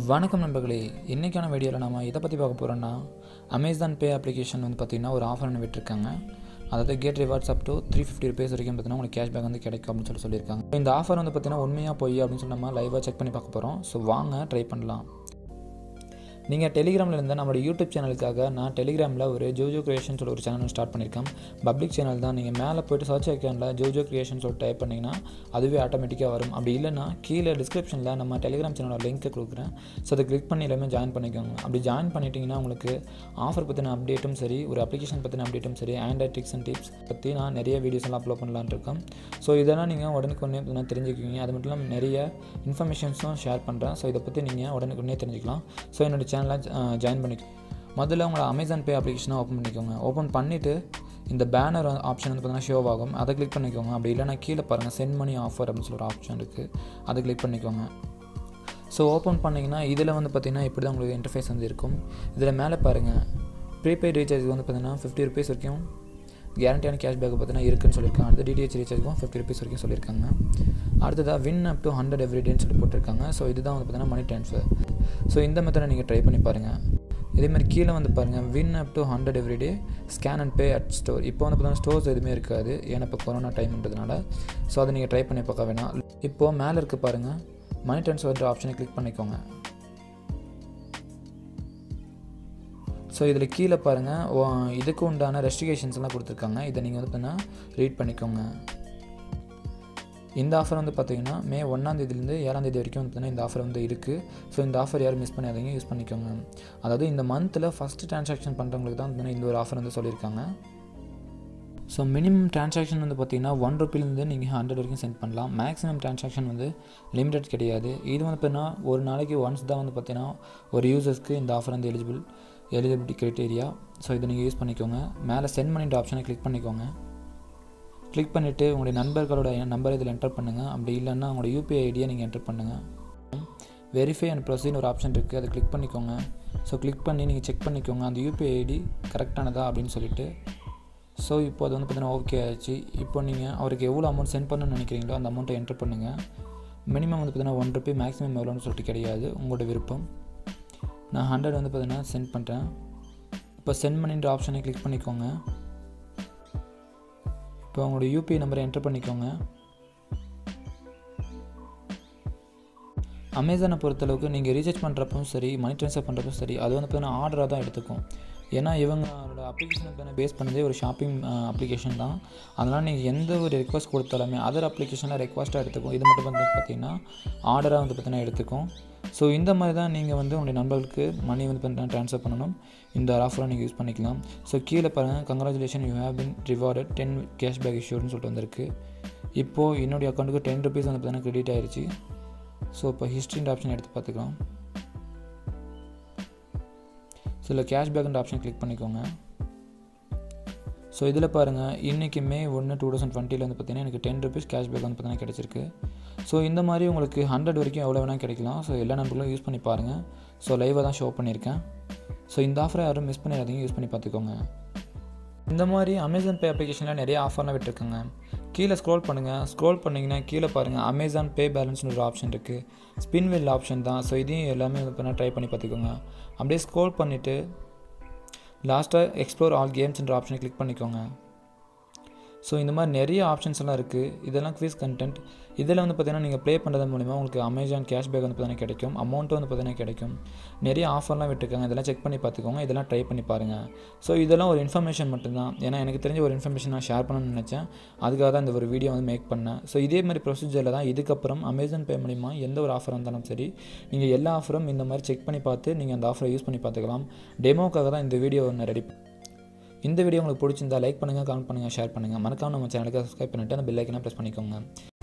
வணக்கம் நண்பர்களே இன்றைக்கான வீடியோவில் நம்ம எதை பற்றி பார்க்க போகிறோன்னா அமேசான் பே அப்ளிகேஷன் வந்து பார்த்திங்கன்னா ஒரு ஆஃபர் ஒன்று விட்டுருக்காங்க அதாவது get rewards up to three fifty rupees வரைக்கும் பார்த்தீங்கன்னா உங்களுக்கு கேஷ்பேக் வந்து கிடைக்கும் அப்படின்னு சொல்லி சொல்லியிருக்காங்க இந்த ஆஃபர் வந்து பார்த்திங்கன்னா உண்மையாக போய் அப்படின்னு சொல்லி நம்ம லைவாக செக் பண்ணி பார்க்க போகிறோம் ஸோ வாங்க ட்ரை பண்ணலாம் நீங்கள் டெலிகிராமில் இருந்த நம்மளோட யூடியூப் சேனலுக்காக நான் டெலிகிராமில் ஒரு ஜோஜோ கிரியேஷன் சொல்லி ஒரு சேனல் ஸ்டார்ட் பண்ணியிருக்கேன் பப்ளிக் சேனல் தான் நீங்கள் மேலே போய்ட்டு சர்ச் ஐக்கானில் ஜோஜோ கிரியேஷன் சொல்லி டைப் பண்ணிங்கன்னா அதுவே ஆட்டோமேட்டிக்காக வரும் அப்படி இல்லைன்னா கீழே டிஸ்கிரிப்ஷனில் நம்ம டெலிகிராம் சேனலோட லிங்க்கை கொடுக்குறேன் ஸோ அதை கிளிக் பண்ணி எல்லாமே ஜாயின் பண்ணிக்கோங்க அப்படி ஜாயின் பண்ணிட்டீங்கன்னா உங்களுக்கு ஆஃபர் பற்றின அப்டேட்டும் சரி ஒரு அப்ளிகேஷன் பற்றின அப்டேட்டும் சரி ஆண்ட்ராய்ட் டிக்ஸ் அண்ட் டிப்ஸ் பற்றி நான் நிறைய வீடியோஸ் எல்லாம் அப்லோட் பண்ணலான்னு இருக்கேன் ஸோ இதெல்லாம் நீங்கள் உடனுக்குடனே தெரிஞ்சுக்குவீங்க அது மட்டும் இல்லாமல் நிறைய இன்ஃபர்மேஷன்ஸும் ஷேர் பண்ணுறேன் ஸோ இதை பற்றி நீங்கள் உடனுக்குடனே தெரிஞ்சுக்கலாம் ஸோ என்னோட சேனலை ஜாயின் பண்ணிக்க முதல்ல உங்களோட அமேசான் பே அப்ளிகேஷனை ஓப்பன் பண்ணிக்கோங்க ஓப்பன் பண்ணிவிட்டு இந்த பேனர் ஆப்ஷன் வந்து பார்த்தீங்கன்னா ஷோ ஆகும் அதை கிளிக் பண்ணிக்கோங்க அப்படி இல்லைனா கீழே பாருங்கள் சென்ட் மணி ஆஃபர் அப்படின்னு சொல்லி ஒரு ஆப்ஷன் இருக்குது அதை கிளிக் பண்ணிக்கோங்க ஸோ ஓப்பன் பண்ணிங்கன்னா இதில் வந்து பார்த்திங்கன்னா இப்படி தான் உங்களுக்கு இன்டர்ஃபேஸ் வந்து இருக்கும் இதில் மேலே பாருங்கள் ப்ரீபெய்ட் ரீசார்ஜ் வந்து பார்த்திங்கன்னா ஃபிஃப்டி ருபீஸ் வரைக்கும் கேரண்டியான கேஷ்பேக் பார்த்தீங்கன்னா இருக்குன்னு சொல்லியிருக்காங்க அடுத்து டிடிஹெச் ரீசார்ஜுக்கும் ஃபிஃப்டி ருபீஸ் வரைக்கும் சொல்லியிருக்காங்க அடுத்ததாக வின் அப் டு ஹண்ட்ரட் எவ்ரிடேன்னு சொல்லி போட்டிருக்காங்க ஸோ இதுதான் வந்து பார்த்தீங்கன்னா மணி ட்ரான்ஸ்ஃபர் ஸோ இந்த மெத்தடை நீங்கள் ட்ரை பண்ணி பாருங்கள் இதே மாதிரி கீழே வந்து பாருங்கள் win up to hundred everyday scan and pay at store இப்போ வந்து பார்த்தீங்கன்னா ஸ்டோர்ஸ் எதுவுமே இருக்காது ஏன்னா இப்போ கொரோனா டைம்ன்றதுனால ஸோ அதை நீங்கள் ட்ரை பண்ணி பார்க்க வேணாம் இப்போது மேலே இருக்க பாருங்கள் மணி ட்ரான்ஸ்ஃபர் ஆப்ஷனை கிளிக் பண்ணிக்கோங்க ஸோ இதில் கீழே பாருங்கள் இதுக்கு உண்டான ரெஸ்ட்ரிகேஷன்ஸ் எல்லாம் கொடுத்துருக்காங்க இதை நீங்கள் வந்து பார்த்தீங்கன்னா ரீட் பண்ணிக்கோங்க இந்த ஆஃபர் வந்து பார்த்தீங்கன்னா மே ஒன்றாந்தேதிலேருந்து ஏழாந்தேதி வரைக்கும் வந்து பார்த்தீங்கன்னா இந்த ஆஃபர் வந்து இருக்குது ஸோ இந்த ஆஃபர் யாரும் மிஸ் பண்ணாதீங்க யூஸ் பண்ணிக்கோங்க அதாவது இந்த மந்தில் ஃபஸ்ட்டு ட்ரான்சாக்ஷன் பண்ணுறவங்களுக்கு தான் வந்து இந்த ஒரு ஆஃபர் வந்து சொல்லியிருக்காங்க ஸோ மினிமம் ட்ரான்சாக்ஷன் வந்து பார்த்தீங்கன்னா ஒன் ருப்பிலேருந்து நீங்கள் ஹண்ட்ரட் வரைக்கும் சென்ட் பண்ணலாம் மேக்ஸிமம் ட்ரான்சாக்ஷன் வந்து லிமிடெட் கிடையாது இது வந்து பார்த்தீங்கன்னா ஒரு நாளைக்கு ஒன்ஸ் தான் வந்து பார்த்தீங்கன்னா ஒரு யூசர்ஸ்க்கு இந்த ஆஃபர் வந்து எலிஜிபிள் எலிஜிபிலிட்டி க்ரைட்டீரியா ஸோ இதை நீங்கள் யூஸ் பண்ணிக்கோங்க மேலே சென்ட் பண்ணிட்டு ஆப்ஷனை கிளிக் பண்ணிக்கோங்க கிளிக் பண்ணிவிட்டு உங்களுடைய நண்பர்களோட நம்பர் இதில் என்டர் பண்ணுங்கள் அப்படி இல்லைன்னா உங்களோட யூபிஐ ஐடியை நீங்கள் என்டர் பண்ணுங்கள் வெரிஃபை அண்ட் ப்ரொசீன் ஒரு ஆப்ஷன் இருக்குது அதை கிளிக் பண்ணிக்கோங்க ஸோ கிளிக் பண்ணி நீங்கள் செக் பண்ணிக்கோங்க அந்த யூபிஐ ஐடி கரெக்டானதா அப்படின்னு சொல்லிட்டு ஸோ இப்போ அது வந்து பார்த்தீங்கன்னா ஓகே ஆச்சு இப்போ நீங்கள் அவருக்கு எவ்வளோ அமௌண்ட் சென்ட் பண்ணணும்னு நினைக்கிறீங்களோ அந்த அமௌண்ட்டை என்டர் பண்ணுங்கள் மினிமம் வந்து பார்த்தீங்கன்னா ஒன் ருபி மேக்ஸிமம் எவ்வளோன்னு சொல்லிட்டு கிடையாது உங்களோட விருப்பம் நான் ஹண்ட்ரட் வந்து பார்த்தீங்கன்னா சென்ட் பண்ணுறேன் இப்போ சென்ட் பண்ணின்ற ஆப்ஷனை கிளிக் பண்ணிக்கோங்க இப்போ உங்களோட யூபிஐ நம்பரை என்டர் பண்ணிக்கோங்க அமேசானை பொறுத்தளவுக்கு நீங்கள் ரீசார்ஜ் பண்ணுறப்பவும் சரி மணி ட்ரான்ஸ்ஃபர் பண்ணுறப்பவும் சரி அது வந்து பார்த்தீங்கன்னா ஆர்டராக தான் எடுத்துக்கும் ஏன்னா இவங்களோட அப்ளிகேஷனை பார்த்தீங்கன்னா பேஸ் பண்ணதே ஒரு ஷாப்பிங் அப்ளிகேஷன் தான் அதனால் நீங்கள் எந்த ஒரு ரெக்வஸ்ட் கொடுத்தாலுமே அதர் அப்ளிகேஷனில் ரெக்வஸ்ட்டாக எடுத்துக்கும் இது மட்டும் வந்து பார்த்தீங்கன்னா ஆர்டராக வந்து பார்த்தீங்கன்னா எடுத்துக்கும் ஸோ இந்த மாதிரி தான் நீங்கள் வந்து உங்களுடைய நண்பர்களுக்கு மணி வந்து பார்த்தீங்கன்னா ட்ரான்ஸ்ஃபர் பண்ணணும் இந்த ஆஃபரை நீங்கள் யூஸ் பண்ணிக்கலாம் ஸோ கீழே பாருங்கள் congratulation you have been rewarded ten cashback இஷ்யூர்னு சொல்லிட்டு வந்திருக்கு இப்போது என்னுடைய அக்கௌண்ட்டுக்கு டென் ருபீஸ் வந்து பார்த்தீங்கன்னா கிரெடிட் ஆயிடுச்சு ஸோ இப்போ ஹிஸ்ட்ரின்ற ஆப்ஷன் எடுத்து பார்த்துக்கலாம் ஸோ இதில் கேஷ்பேக்ன்ற ஆப்ஷன் கிளிக் பண்ணிக்கோங்க ஸோ இதில் பாருங்கள் இன்றைக்கி மே ஒன்று டூ தௌசண்ட் டுவெண்ட்டியில் வந்து பார்த்தீங்கன்னா எனக்கு டென் ருபீஸ் கேஷ்பேக் வந்து பார்த்தீங்கன்னா கிடச்சிருக்கு ஸோ இந்த மாதிரி உங்களுக்கு ஹண்ட்ரட் வரைக்கும் எவ்வளோ வேணால் கிடைக்கலாம் ஸோ எல்லா நம்பர்களும் யூஸ் பண்ணி பாருங்கள் ஸோ லைவாக தான் ஷோ பண்ணியிருக்கேன் ஸோ இந்த ஆஃபரை யாரும் மிஸ் பண்ணிடாதீங்க யூஸ் பண்ணி பார்த்துக்கோங்க இந்த மாதிரி அமேசான் பே அப்ளிகேஷனில் நிறைய ஆஃபர்லாம் விட்டுருக்காங்க கீழே ஸ்க்ரோல் பண்ணுங்கள் ஸ்க்ரோல் பண்ணிங்கன்னா கீழே பாருங்கள் அமேசான் பே பேலன்ஸ்னு ஒரு ஆப்ஷன் இருக்குது ஸ்பின்வில் ஆப்ஷன் தான் ஸோ இதையும் எல்லாமே வந்து ட்ரை பண்ணி பார்த்துக்கோங்க அப்படியே ஸ்க்ரோல் பண்ணிவிட்டு லாஸ்ட்டாக எக்ஸ்ப்ளோர் ஆல் கேம்ஸ்ன்ற ஆப்ஷனை கிளிக் பண்ணிக்கோங்க ஸோ இந்த மாதிரி நிறைய ஆப்ஷன்ஸ் எல்லாம் இருக்குது இதெல்லாம் குவிஸ் கண்டென்ட் இதில் வந்து பார்த்தீங்கன்னா நீங்கள் ப்ளே பண்ணுறது மூலிமா உங்களுக்கு அமேசான் கேஷ்பேக் வந்து பார்த்தீங்கன்னா கிடைக்கும் அமௌண்ட்டும் வந்து பார்த்தீங்கன்னா கிடைக்கும் நிறைய ஆஃபர்லாம் விட்டுருக்காங்க இதெல்லாம் செக் பண்ணி பார்த்துக்கோங்க இதெல்லாம் ட்ரை பண்ணி பாருங்கள் ஸோ இதெல்லாம் ஒரு இன்ஃபர்மேஷன் மட்டும்தான் ஏன்னா எனக்கு தெரிஞ்ச ஒரு இன்ஃபர்மேஷன் நான் ஷேர் பண்ணணும்னு நினச்சேன் அதுக்காக தான் இந்த ஒரு வீடியோ வந்து மேக் பண்ணேன் ஸோ இதே மாதிரி ப்ரொசீஜரில் தான் இதுக்கப்புறம் அமேசான் பே மூலிமா எந்த ஒரு ஆஃபர் இருந்தாலும் சரி நீங்கள் எல்லா ஆஃபரும் இந்த மாதிரி செக் பண்ணி பார்த்து நீங்கள் அந்த ஆஃபரை யூஸ் பண்ணி பார்த்துக்கலாம் டெமோக்காக தான் இந்த வீடியோ ஒன்று ரெடி இந்த வீடியோ உங்களுக்கு பிடிச்சிருந்தா லைக் பண்ணுங்கள் கமெண்ட் பண்ணுங்கள் ஷேர் பண்ணுங்கள் மறக்காம நம்ம சேனலுக்கு சப்ஸ்கிரைப் பண்ணிவிட்டு அந்த பெல் ஐக்கனை ப்ரெஸ் பண்ணிக்கோங்க